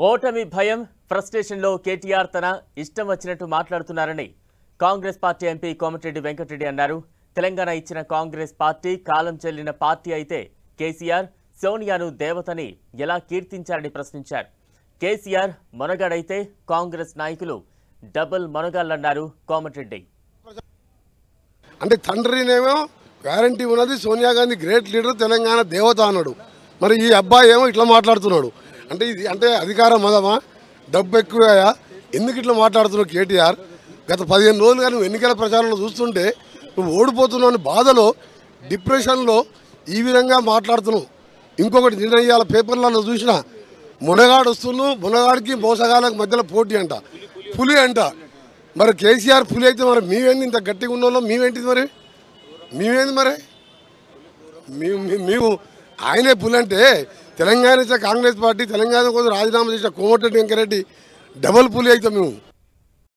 ఓటమి భయం ఫ్రస్ట్రేషన్లో కేటీఆర్ తన ఇష్టం వచ్చినట్టు మాట్లాడుతున్నారని Congress party MP Komatireddy Venkatreddy అన్నారు తెలంగాణ ఇచ్చిన కాంగ్రెస్ పార్టీ కాలం చెల్లిన పార్టీ అయితే కేసీఆర్ సోనియాను దేవతని ఎలా కీర్తించారని ప్రశ్నించారు కేసీఆర్ మొనగాడైతే కాంగ్రెస్ నాయకులు డబుల్ మొనగాళ్ళన్నారు కోమటిరెడ్డి అంటే తండ్రినేమో గ్యారంటీ ఉన్నది సోనియా గాంధీ గ్రేట్ లీడర్ తెలంగాణ దేవత అన్నాడు మరి ఈ అబ్బాయి ఏమో ఇట్లా మాట్లాడుతున్నాడు అంటే ఇది అంటే అధికారం మదమా డబ్బు ఎక్కువయా ఎందుకు ఇట్లా మాట్లాడుతున్నావు కేటీఆర్ గత పదిహేను రోజులుగా నువ్వు ఎన్నికల ప్రచారంలో చూస్తుంటే నువ్వు ఓడిపోతున్నావు అనే బాధలో డిప్రెషన్లో ఈ విధంగా మాట్లాడుతున్నావు ఇంకొకటి నిన్న ఇవాళ పేపర్లలో చూసిన మునగాడు వస్తున్నావు మునగాడికి మోసగాళ్ళకి మధ్యలో పోటీ అంట పులి అంట మరి కేసీఆర్ పులి అయితే మరి మేమేంది ఇంత గట్టిగా ఉన్న వాళ్ళం మేమేంటిది మరి మేమేంది మరి మేము మేము- మేము ఆయనే పులి అంటే తెలంగాణ ఇచ్చే కాంగ్రెస్ పార్టీ తెలంగాణ కోసం రాజీనామా చేసిన కోమటిరెడ్డి వెంకరెడ్డి డబల్ పులి అవుతాం మేము